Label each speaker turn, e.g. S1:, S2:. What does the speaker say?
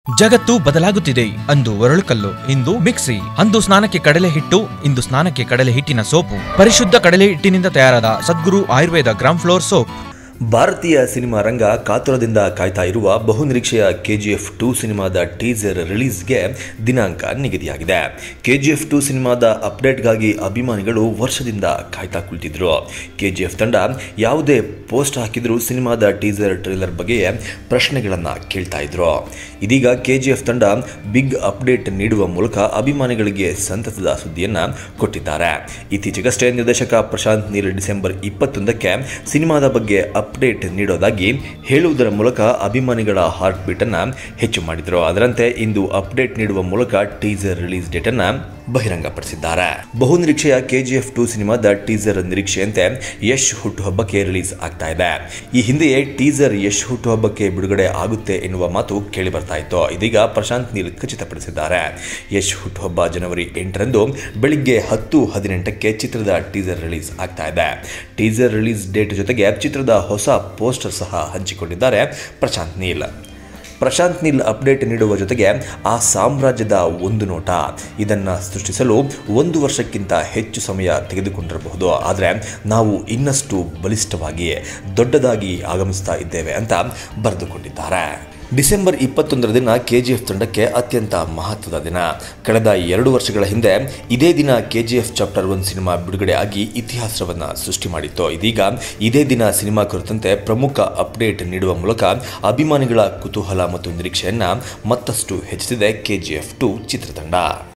S1: ಜಗತ್ತು ಬದಲಾಗುತ್ತಿದೆ ಅಂದು ಒರಳುಕಲ್ಲು ಇಂದು ಮಿಕ್ಸಿ ಅಂದು ಸ್ನಾನಕ್ಕೆ ಕಡಲೆ ಹಿಟ್ಟು ಇಂದು ಸ್ನಾನಕ್ಕೆ ಕಡಲೆ ಹಿಟ್ಟಿನ ಸೋಪು ಪರಿಶುದ್ಧ ಕಡಲೆ ಹಿಟ್ಟಿನಿಂದ ತಯಾರಾದ Sadguru Ayurveda gram flour soap
S2: ಭಾರತೀಯ ಸಿನಿಮಾ ರಂಗ ಕಾತುರದಿಂದ ಕಾಯ್ತಾ ಇರುವ ಬಹುನಿರೀಕ್ಷೆಯ ಕೆಜಿಎಫ್ ಟೂ ಸಿನಿಮಾದ ಟೀಸರ್ ರಿಲೀಸ್ಗೆ ದಿನಾಂಕ ನಿಗದಿಯಾಗಿದೆ ಕೆಜಿಎಫ್ ಟೂ ಸಿನಿಮಾದ ಅಪ್ಡೇಟ್ಗಾಗಿ ಅಭಿಮಾನಿಗಳು ವರ್ಷದಿಂದ ಕಾಯ್ತಾ ಕುಳಿತಿದ್ರು ಕೆಜಿಎಫ್ ತಂಡ ಯಾವುದೇ ಪೋಸ್ಟ್ ಹಾಕಿದ್ರೂ ಸಿನಿಮಾದ ಟೀಸರ್ ಟ್ರೇಲರ್ ಬಗ್ಗೆ ಪ್ರಶ್ನೆಗಳನ್ನು ಕೇಳ್ತಾ ಇದ್ರು ಇದೀಗ ಕೆಜಿಎಫ್ ತಂಡ ಬಿಗ್ ಅಪ್ಡೇಟ್ ನೀಡುವ ಮೂಲಕ ಅಭಿಮಾನಿಗಳಿಗೆ ಸಂತಸದ ಸುದ್ದಿಯನ್ನ ಕೊಟ್ಟಿದ್ದಾರೆ ಇತ್ತೀಚೆಗಷ್ಟೇ ನಿರ್ದೇಶಕ ಪ್ರಶಾಂತ್ ನೀಲ್ ಡಿಸೆಂಬರ್ ಇಪ್ಪತ್ತೊಂದಕ್ಕೆ ಸಿನಿಮಾದ ಬಗ್ಗೆ ಅಪ್ಡೇಟ್ ನೀಡೋದಾಗಿ ಹೇಳುವುದರ ಮೂಲಕ ಅಭಿಮಾನಿಗಳ ಹಾರ್ಟ್ ಬೀಟನ್ನು ಹೆಚ್ಚು ಮಾಡಿದರು ಅದರಂತೆ ಇಂದು ಅಪ್ಡೇಟ್ ನೀಡುವ ಮೂಲಕ ಟೀಸರ್ ರಿಲೀಸ್ ಡೇಟನ್ನು ಬಹಿರಂಗಪಡಿಸಿದ್ದಾರೆ ಬಹುನಿರೀಕ್ಷೆಯ ಕೆಜಿಎಫ್ ಟೂ ಸಿನಿಮಾದ ಟೀಸರ್ ನಿರೀಕ್ಷೆಯಂತೆ ಯಶ್ ಹುಟ್ಟುಹಬ್ಬಕ್ಕೆ ರಿಲೀಸ್ ಆಗ್ತಾ ಇದೆ ಈ ಹಿಂದೆಯೇ ಟೀಸರ್ ಯಶ್ ಹುಟ್ಟುಹಬ್ಬಕ್ಕೆ ಬಿಡುಗಡೆ ಆಗುತ್ತೆ ಎನ್ನುವ ಮಾತು ಕೇಳಿ ಬರ್ತಾ ಇತ್ತು ಇದೀಗ ಪ್ರಶಾಂತ್ ನೀಲ್ ಖಚಿತಪಡಿಸಿದ್ದಾರೆ ಯಶ್ ಹುಟ್ಟುಹಬ್ಬ ಜನವರಿ ಎಂಟರಂದು ಬೆಳಿಗ್ಗೆ ಹತ್ತು ಹದಿನೆಂಟಕ್ಕೆ ಚಿತ್ರದ ಟೀಸರ್ ರಿಲೀಸ್ ಆಗ್ತಾ ಇದೆ ಟೀಸರ್ ರಿಲೀಸ್ ಡೇಟ್ ಜೊತೆಗೆ ಚಿತ್ರದ ಹೊಸ ಪೋಸ್ಟರ್ ಸಹ ಹಂಚಿಕೊಂಡಿದ್ದಾರೆ ಪ್ರಶಾಂತ್ ನೀಲ್ ಪ್ರಶಾಂತ್ ನೀಲ್ ಅಪ್ಡೇಟ್ ನೀಡುವ ಜೊತೆಗೆ ಆ ಸಾಮ್ರಾಜ್ಯದ ಒಂದು ನೋಟ ಇದನ್ನು ಸೃಷ್ಟಿಸಲು ಒಂದು ವರ್ಷಕ್ಕಿಂತ ಹೆಚ್ಚು ಸಮಯ ತೆಗೆದುಕೊಂಡಿರಬಹುದು ಆದರೆ ನಾವು ಇನ್ನಷ್ಟು ಬಲಿಷ್ಠವಾಗಿ ದೊಡ್ಡದಾಗಿ ಆಗಮಿಸ್ತಾ ಇದ್ದೇವೆ ಅಂತ ಬರೆದುಕೊಂಡಿದ್ದಾರೆ ಡಿಸೆಂಬರ್ ಇಪ್ಪತ್ತೊಂದರ ದಿನ ಕೆಜಿಎಫ್ ತಂಡಕ್ಕೆ ಅತ್ಯಂತ ಮಹತ್ವದ ದಿನ ಕಳೆದ ಎರಡು ವರ್ಷಗಳ ಹಿಂದೆ ಇದೇ ದಿನ ಕೆಜಿಎಫ್ ಚಾಪ್ಟರ್ ಒನ್ ಸಿನಿಮಾ ಬಿಡುಗಡೆ ಆಗಿ ಇತಿಹಾಸವನ್ನು ಸೃಷ್ಟಿ ಮಾಡಿತ್ತು ಇದೀಗ ಇದೇ ದಿನ ಸಿನಿಮಾ ಕುರಿತಂತೆ ಪ್ರಮುಖ ಅಪ್ಡೇಟ್ ನೀಡುವ ಮೂಲಕ ಅಭಿಮಾನಿಗಳ ಕುತೂಹಲ ಮತ್ತು ನಿರೀಕ್ಷೆಯನ್ನ ಮತ್ತಷ್ಟು ಹೆಚ್ಚಿಸಿದೆ ಕೆಜಿಎಫ್ ಟು ಚಿತ್ರತಂಡ